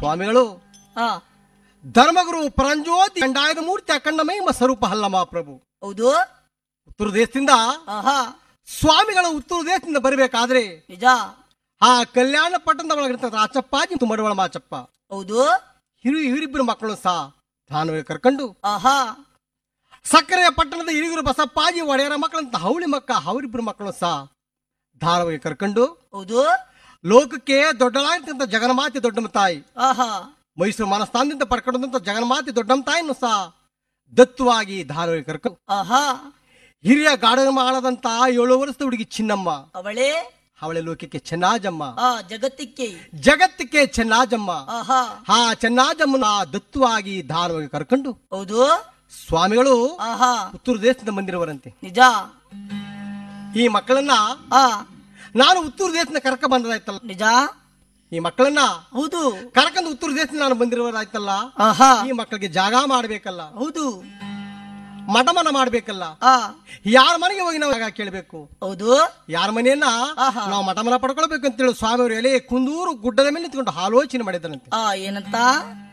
ಸ್ವಾಮಿಗಳು ಆ ಧರ್ಮಗುರು ಪರಂಜ್ಯೋತಿ ಕಂಡಾಯದ ಮೂರ್ತಿ ಅಖಂಡಮೈ ಮ ಸ್ವರೂಪ ಹಲ್ಲಮ ಪ್ರಭು ಹೌದು ಉತ್ತರ ದೇಶದಿಂದ ಆಹಾ ಸ್ವಾಮಿಗಳು ಉತ್ತರ ದೇಶದಿಂದ ಬರಬೇಕಾದ್ರೆ ನಿಜ ಆ ಕಲ್ಯಾಣ ಪಟ್ಟಣದ ಒಳಗಿರ್ತಕ್ಕ ಆಚಪ್ಪಾಜಿ ಮತ್ತು ಮಡವಳ ಮಾಚಪ್ಪ ಹೌದು ಹಿರಿ ಹಿರಿಬ್ಬರು ಮಕ್ಕಳು ಸಹ ದಾನವಾಗಿ ಕರ್ಕೊಂಡು ಆಹಾ ಸಕ್ಕರೆಯ ಪಟ್ಟಣದ ಹಿರಿಗರು ಬಸಪ್ಪಾಜಿ ಒಡೆಯರ ಮಕ್ಕಳಂತ ಹವಳಿ ಮಕ್ಕ ಅವರಿಬ್ಬರು ಮಕ್ಕಳು ಸಹ ಧಾರಾವಾಹಿ ಕರ್ಕೊಂಡು ಹೌದು ಲೋಕಕ್ಕೆ ದೊಡ್ಡಲಾಗಿರ್ತಕ್ಕಂಥ ಜಗನ್ಮಾತೆ ದೊಡ್ಡಮ್ಮ ತಾಯಿ ಆಹಾ ಮೈಸೂರು ಮನಸ್ಥಾನದಿಂದ ಪಡ್ಕೊಂಡಂತ ಜಗನ್ಮಾತೆ ದೊಡ್ಡಮ್ಮ ತಾಯಿಯನ್ನು ಸಹ ದತ್ತವಾಗಿ ಧಾರಾವಾಹಿ ಕರ್ಕೊಂಡು ಆಹಾ ಹಿರಿಯ ಗಾಢಮಾಳದಂತ ಏಳು ವರ್ಷದ ಹುಡುಗಿ ಚಿನ್ನಮ್ಮ ಅವಳೇ ಅವಳೆ ಲೋಕಕ್ಕೆ ಚೆನ್ನಾಜಮ್ಮ ಆ ಜಗತ್ತಿಕ್ಕೆ ಜಗತ್ತಿಗೆ ಚೆನ್ನಾಜಮ್ಮ ಆಹಾ ಆ ಚೆನ್ನಾಜಮ್ಮನ ದತ್ತುವಾಗಿ ಧಾರಾವಾಹಿ ಕರ್ಕೊಂಡು ಹೌದು ಸ್ವಾಮಿಗಳು ಆಹಾ ಉತ್ತರ ದೇಶದಿಂದ ಬಂದಿರುವರಂತೆ ನಿಜ ಈ ಮಕ್ಕಳನ್ನ ಆ ನಾನು ಉತ್ತರ ದೇಶದಿಂದ ಕರ್ಕ ಬಂದದಾಯ್ತಲ್ಲ ನಿಜ ಈ ಮಕ್ಕಳನ್ನ ಹೌದು ಕರ್ಕೊಂಡು ಉತ್ತರ ದೇಶದಿಂದ ನಾನು ಬಂದಿರುವುದಾಯ್ತಲ್ಲ ಆಹಾ ಈ ಮಕ್ಕಳಿಗೆ ಜಾಗ ಮಾಡ್ಬೇಕಲ್ಲ ಹೌದು ಮಠಮನ ಮಾಡ್ಬೇಕಲ್ಲ ಆ ಯಾರ ಮನೆಗೆ ಹೋಗಿ ನಾವು ಜಾಗ ಕೇಳಬೇಕು ಹೌದು ಯಾರ ಮನೆಯನ್ನ ಆಹಾ. ನಾವು ಮಠಮನ ಪಡ್ಕೊಳ್ಬೇಕು ಅಂತೇಳಿ ಸ್ವಾಮಿಯವರು ಎಲೆ ಕುಂದೂರು ಗುಡ್ಡದ ಮೇಲೆ ನಿಂತ್ಕೊಂಡು ಆಲೋಚನೆ ಮಾಡಿದ್ದಾರಂತೆ ಆ ಏನಂತ